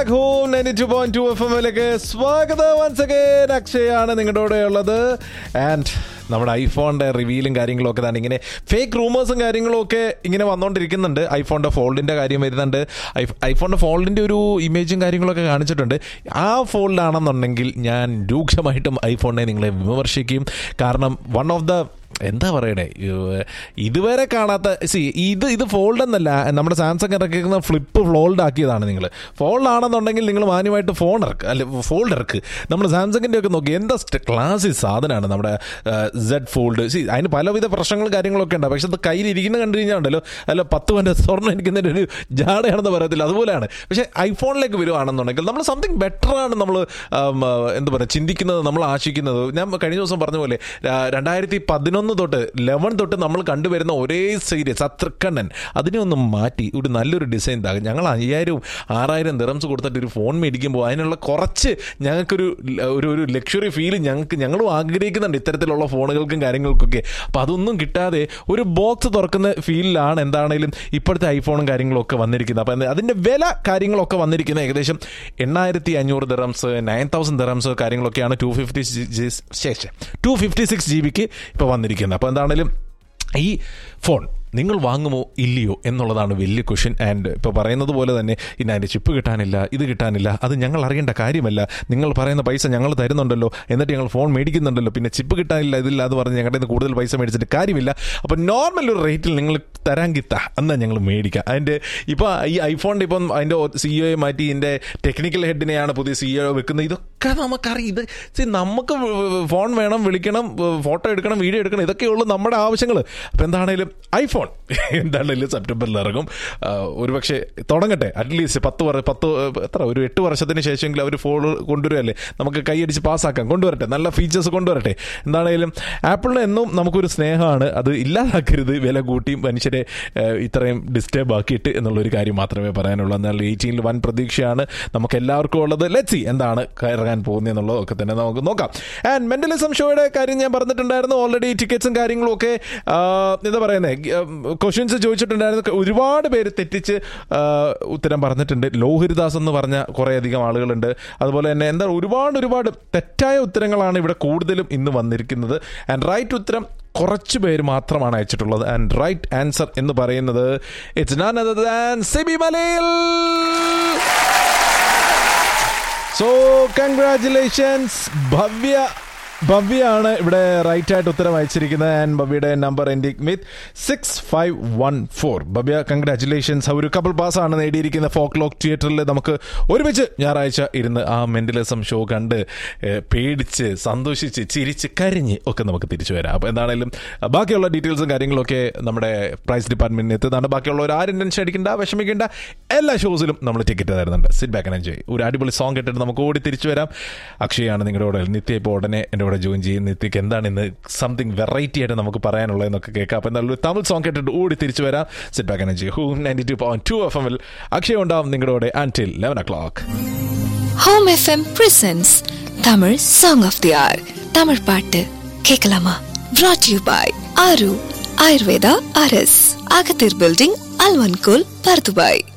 home ninety two point two F എമ്മിലേക്ക് സ്വാഗതം once again അക്ഷയാണ് നിങ്ങളുടെ കൂടെ ഉള്ളത് ആൻഡ് നമ്മുടെ ഐഫോണിന്റെ റിവീലും കാര്യങ്ങളും ഒക്കെ തന്നെ ഇങ്ങനെ ഫേക്ക് റൂമേഴ്സും കാര്യങ്ങളും ഒക്കെ ഇങ്ങനെ വന്നുകൊണ്ടിരിക്കുന്നുണ്ട് ഐഫോണിന്റെ ഫോൾഡിന്റെ കാര്യം വരുന്നുണ്ട് ഐ- ഐഫോണിന്റെ ഫോൾഡിന്റെ ഒരു ഇമേജും കാര്യങ്ങളൊക്കെ കാണിച്ചിട്ടുണ്ട് ആ ഫോൾഡാണെന്നുണ്ടെങ്കിൽ ഞാൻ രൂക്ഷമായിട്ടും ഐഫോണിനെ നിങ്ങളെ വിമർശിക്കും കാരണം വൺ ഓഫ് ദ എന്താ പറയണേ ഏഹ് ഇതുവരെ കാണാത്ത സി ഇത് ഇത് ഫോൾഡ് എന്നല്ല നമ്മുടെ സാംസങ് ഇറക്കിക്കുന്ന ഫ്ലിപ്പ് ഫോൾഡ് ആക്കിയതാണ് നിങ്ങൾ ഫോൾഡ് ആണെന്നുണ്ടെങ്കിൽ നിങ്ങൾ മാന്യമായിട്ട് ഫോൺ ഇറക്ക് അല്ലെ ഫോൾഡ് ഇറക്ക് നമ്മൾ സാംസങ്ങിൻ്റെ ഒക്കെ നോക്കി എന്താ ക്ലാസ്സിക് സാധനമാണ് നമ്മുടെ സെഡ് ഫോൾഡ് സി അതിന് പലവിധ പ്രശ്നങ്ങളും കാര്യങ്ങളൊക്കെ ഉണ്ട് പക്ഷെ അത് കയ്യിൽ ഇരിക്കുന്ന കണ്ടു കഴിഞ്ഞാൽ ഉണ്ടല്ലോ അല്ല പത്ത് പൻ്റെ സ്വർണ്ണം ഇരിക്കുന്നതിൻ്റെ ഒരു ജാടയാണെന്ന് പറയത്തില്ല അതുപോലെയാണ് പക്ഷേ ഐഫോണിലേക്ക് വരുവാണെന്നുണ്ടെങ്കിൽ നമ്മൾ സംതിങ് ബെറ്റർ ആണ് നമ്മൾ എന്താ പറയുക ചിന്തിക്കുന്നത് നമ്മൾ ആശിക്കുന്നത് ഞാൻ കഴിഞ്ഞ ദിവസം പറഞ്ഞ പോലെ ര- രണ്ടായിരത്തി പതിനൊന്ന് തൊട്ട് ലെവൻ തൊട്ട് നമ്മൾ കണ്ടുവരുന്ന ഒരേ സീരീസ് അത്രക്കണ്ണൻ അതിനെ ഒന്ന് മാറ്റി ഒരു നല്ലൊരു ഡിസൈൻ താകും ഞങ്ങൾ അയ്യായിരവും ആറായിരം ദിറംസ് കൊടുത്തിട്ട് ഒരു ഫോൺ മേടിക്കുമ്പോൾ അതിനുള്ള കുറച്ച് ഞങ്ങൾക്കൊരു ല- ഒരു ഒരു ലക്ഷറി ഫീൽ ഞങ്ങൾക്ക് ഞങ്ങളും ആഗ്രഹിക്കുന്നുണ്ട് ഇത്തരത്തിലുള്ള ഫോണുകൾക്കും കാര്യങ്ങൾക്കൊക്കെ അപ്പോൾ അതൊന്നും കിട്ടാതെ ഒരു ബോക്സ് തുറക്കുന്ന ഫീലിലാണ് എന്താണേലും ഇപ്പോഴത്തെ ഐഫോണും കാര്യങ്ങളും ഒക്കെ വന്നിരിക്കുന്നത് അപ്പോൾ അതിൻ്റെ വില കാര്യങ്ങളൊക്കെ വന്നിരിക്കുന്നത് ഏകദേശം എണ്ണായിരത്തി അഞ്ഞൂറ് ദിറംസ് നയൻ തൗസൻഡ് ദിറംസ് കാര്യങ്ങളൊക്കെയാണ് ടു ഫിഫ്റ്റി ശേഷം ടു ഫിഫ്റ്റി സിക്സ് ജി ബിക്ക് ഇപ്പോൾ വന്നിരിക്കുന്നത് അപ്പോൾ എന്താണേലും ഈ ഫോൺ നിങ്ങൾ വാങ്ങുമോ ഇല്ലയോ എന്നുള്ളതാണ് വലിയ ക്വസ്റ്റ്യൻ ആൻഡ് ഇപ്പോൾ പറയുന്നത് പോലെ തന്നെ ഇനി അതിൻ്റെ ചിപ്പ് കിട്ടാനില്ല ഇത് കിട്ടാനില്ല അത് ഞങ്ങൾ അറിയേണ്ട കാര്യമല്ല നിങ്ങൾ പറയുന്ന പൈസ ഞങ്ങൾ തരുന്നുണ്ടല്ലോ എന്നിട്ട് ഞങ്ങൾ ഫോൺ മേടിക്കുന്നുണ്ടല്ലോ പിന്നെ ചിപ്പ് കിട്ടാനില്ല ഇതില്ല എന്ന് പറഞ്ഞ് ഞങ്ങളുടെ കയ്യിൽ നിന്ന് കൂടുതൽ പൈസ മേടിച്ചിട്ട് കാര്യമില്ല അപ്പോൾ നോർമൽ ഒരു റേറ്റിൽ നിങ്ങൾ തരാൻ കിട്ട എന്നാൽ ഞങ്ങൾ മേടിക്കാം അതിൻ്റെ ഇപ്പോൾ ഈ ഐഫോണിൻ്റെ ഇപ്പം അതിൻ്റെ സിഇഒയെ മാറ്റി ഇതിൻ്റെ ടെക്നിക്കൽ ഹെഡിനെയാണ് പുതിയ സിഇഒ വെക്കുന്നത് ഇതൊക്കെ നമുക്കറിയാം ഇത് see, നമുക്ക് ഫോൺ വേണം വിളിക്കണം ഫോട്ടോ എടുക്കണം വീഡിയോ എടുക്കണം ഇതൊക്കെയുള്ളൂ നമ്മുടെ ആവശ്യങ്ങൾ അപ്പോൾ എന്താണേലും ഐഫോൺ എന്താണേലും സെപ്റ്റംബറിൽ ഇറങ്ങും ആ, ഒരുപക്ഷെ തുടങ്ങട്ടെ അറ്റ്ലീസ്റ്റ് പത്ത് വർഷം പത്ത് എത്ര ഒരു എട്ട് വർഷത്തിന് ശേഷമെങ്കിലും അവർ ഫോൺ കൊണ്ടുവരുമല്ലേ നമുക്ക് കൈയടിച്ച് പാസ്സാക്കാം കൊണ്ടുവരട്ടെ നല്ല ഫീച്ചേഴ്സ് കൊണ്ടുവരട്ടെ എന്താണേലും ആപ്പിളിന് എന്നും നമുക്കൊരു സ്നേഹമാണ് അത് ഇല്ലാതാക്കരുത് വില കൂട്ടി മനുഷ്യരെ ആ, ഇത്രയും ഡിസ്റ്റർബ് ആക്കിയിട്ട് എന്നുള്ളൊരു കാര്യം മാത്രമേ പറയാനുള്ളൂ എന്നാൽ എയ്റ്റീനിൽ വൻ പ്രതീക്ഷയാണ് നമുക്ക് എല്ലാവർക്കും ഉള്ളത് ലെറ്റ്സി എന്താണ് ഇറങ്ങാൻ പോകുന്നത് എന്നുള്ളതൊക്കെ തന്നെ നമുക്ക് നോക്കാം ആൻഡ് മെന്റലിസം ഷോയുടെ കാര്യം ഞാൻ പറഞ്ഞിട്ടുണ്ടായിരുന്നു ഓൾറെഡി ടിക്കറ്റ്സും കാര്യങ്ങളും ഒക്കെ ആ, എന്താ പറയുന്നത് ക്വസ്റ്റ്യൻസ് ചോദിച്ചിട്ടുണ്ടായിരുന്നു ഒരുപാട് പേര് തെറ്റിച്ച് ആ, ഉത്തരം പറഞ്ഞിട്ടുണ്ട് ലോഹിരിദാസ് എന്ന് പറഞ്ഞ കുറേയധികം ആളുകളുണ്ട് അതുപോലെ തന്നെ എന്താ ഒരുപാട് ഒരുപാട് തെറ്റായ ഉത്തരങ്ങളാണ് ഇവിടെ കൂടുതലും ഇന്ന് വന്നിരിക്കുന്നത് ആൻഡ് റൈറ്റ് ഉത്തരം കുറച്ച് പേര് മാത്രമാണ് അയച്ചിട്ടുള്ളത് ആൻഡ് റൈറ്റ് ആൻസർ എന്ന് പറയുന്നത് it's none other than Sibi മലയിൽ സോ കൺഗ്രാറ്റുലേഷൻസ് ഭവ്യ ഭവ്യാണ് ഇവിടെ റൈറ്റ് ആയിട്ട് ഉത്തരം അയച്ചിരിക്കുന്നത് ആൻഡ് ഭവ്യയുടെ number ending with six five one four Bhavya congratulations ഒരു കപ്പിൾ പാസ് ആണ് നേടിയിരിക്കുന്ന ഫോക്ക് ലോക്ക് തിയേറ്ററിൽ നമുക്ക് ഒരുമിച്ച് ഞായറാഴ്ച ഇരുന്ന് ആ മെന്റലിസം ഷോ കണ്ട് ഏഹ്, പേടിച്ച് സന്തോഷിച്ച് ചിരിച്ച് കരിഞ്ഞ് ഒക്കെ നമുക്ക് തിരിച്ചു വരാം അപ്പോൾ എന്താണേലും ബാക്കിയുള്ള ഡീറ്റെയിൽസും കാര്യങ്ങളൊക്കെ നമ്മുടെ പ്രൈസ് ഡിപ്പാർട്ട്മെന്റിന് എത്തുന്നതാണ് ബാക്കിയുള്ളവർ ആരും ടെൻഷൻ അടിക്കേണ്ട വിഷമിക്കേണ്ട എല്ലാ ഷോസിലും നമ്മൾ ടിക്കറ്റ് തരുന്നുണ്ട് സിറ്റ് ബാക്ക് ആൻഡ് എൻജോയ് ഒരു അടിപൊളി സോങ് കേട്ടിട്ട് നമുക്ക് ഓടി തിരിച്ചു വരാം അക്ഷയാണ് നിങ്ങളുടെ കൂടെ നിത്യ ഇപ്പോൾ ഉടനെ എൻ്റെ കൂടെ ജോയിൻ ചെയ്യും നിത്യക്ക് എന്താണ് ഇന്ന് സംതിങ് വെറൈറ്റി ആയിട്ട് നമുക്ക് പറയാനുള്ളത് എന്നൊക്കെ കേൾക്കാം അപ്പോൾ എന്തായാലും ഒരു തമിഴ് സോങ് കേട്ടിട്ട് ഓടി തിരിച്ചു വരാം സിറ്റ് ബാക്ക് ആൻഡ് എൻജോയ് ഹൂ ninety two point two F എമ്മിൽ അക്ഷയ ഉണ്ടാവും നിങ്ങളുടെ കൂടെ until eleven o'clock home FM presents Tamil song of the hour Tamil பாட்டு கேட்கலாமா brought you by Aaru Ayurveda அரஸ் அகத்தீர் பில்டிங் அல்வன்கோல் பர்துபாய்